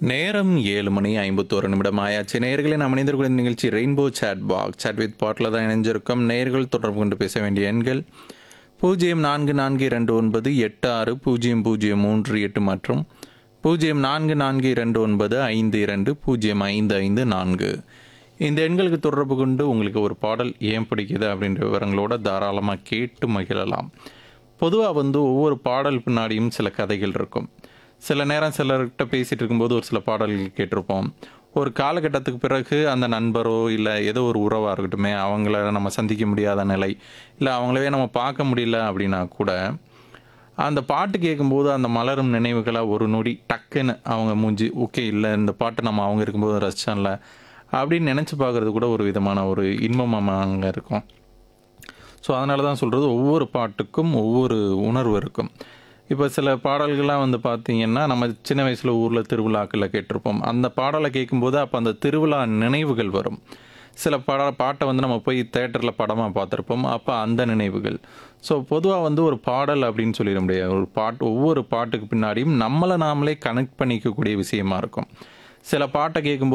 நேரம் ஏழு மணி ஐம்பத்தோரு நிமிடம் ஆயாச்சு நேயர்களை நாம் இணைந்திருக்கிற நிகழ்ச்சி rainbow chat back chat with பாட்டில் தான் இணைஞ்சிருக்கோம் நேயர்கள் தொடர்பு கொண்டு பேச வேண்டிய எண்கள் பூஜ்ஜியம் நான்கு நான்கு இரண்டு ஒன்பது எட்டு ஆறு பூஜ்ஜியம் பூஜ்ஜியம் மூன்று எட்டு மற்றும் பூஜ்ஜியம் நான்கு நான்கு இரண்டு ஒன்பது ஐந்து இரண்டு பூஜ்ஜியம் ஐந்து ஐந்து நான்கு இந்த எண்களுக்கு தொடர்பு கொண்டு உங்களுக்கு ஒரு பாடல் ஏன் பிடிக்குது அப்படின்ற விவரங்களோட தாராளமாக கேட்டு மகிழலாம் பொதுவாக வந்து ஒவ்வொரு பாடல் பின்னாடியும் சில கதைகள் இருக்கும் சில நேரம் சிலர்கிட்ட பேசிகிட்டு இருக்கும்போது ஒரு சில பாடல்கள் கேட்டிருப்போம் ஒரு காலகட்டத்துக்கு பிறகு அந்த நண்பரோ இல்லை ஏதோ ஒரு உறவாக இருக்கட்டுமே அவங்கள நம்ம சந்திக்க முடியாத நிலை இல்லை அவங்களவே நம்ம பார்க்க முடியல அப்படின்னா கூட அந்த பாட்டு கேட்கும்போது அந்த மலரும் நினைவுகளாக ஒரு நொடி டக்குன்னு அவங்க மூஞ்சி ஓகே இல்லை இந்த பாட்டு நம்ம அவங்க இருக்கும்போது ரசிச்சோம்ல அப்படின்னு நினச்சி பார்க்குறது கூட ஒரு விதமான ஒரு இன்பமாக அங்கே இருக்கும் ஸோ அதனால தான் சொல்கிறது ஒவ்வொரு பாட்டுக்கும் ஒவ்வொரு உணர்வு இருக்கும் இப்போ சில பாடல்கள்லாம் வந்து பார்த்திங்கன்னா நம்ம சின்ன வயசில் ஊரில் திருவிழாக்களில் கேட்டிருப்போம் அந்த பாடலை கேட்கும்போது அப்போ அந்த திருவிழா நினைவுகள் வரும் சில பாட பாட்டை வந்து நம்ம போய் தேட்டரில் படமாக பார்த்துருப்போம் அப்போ அந்த நினைவுகள் ஸோ பொதுவாக வந்து ஒரு பாடல் அப்படின்னு சொல்லிட முடியாது ஒரு பாட்டு ஒவ்வொரு பாட்டுக்கு பின்னாடியும் நம்மளை நாமளே கனெக்ட் பண்ணிக்கக்கூடிய விஷயமா இருக்கும் சில பாட்டை கேட்கும்போது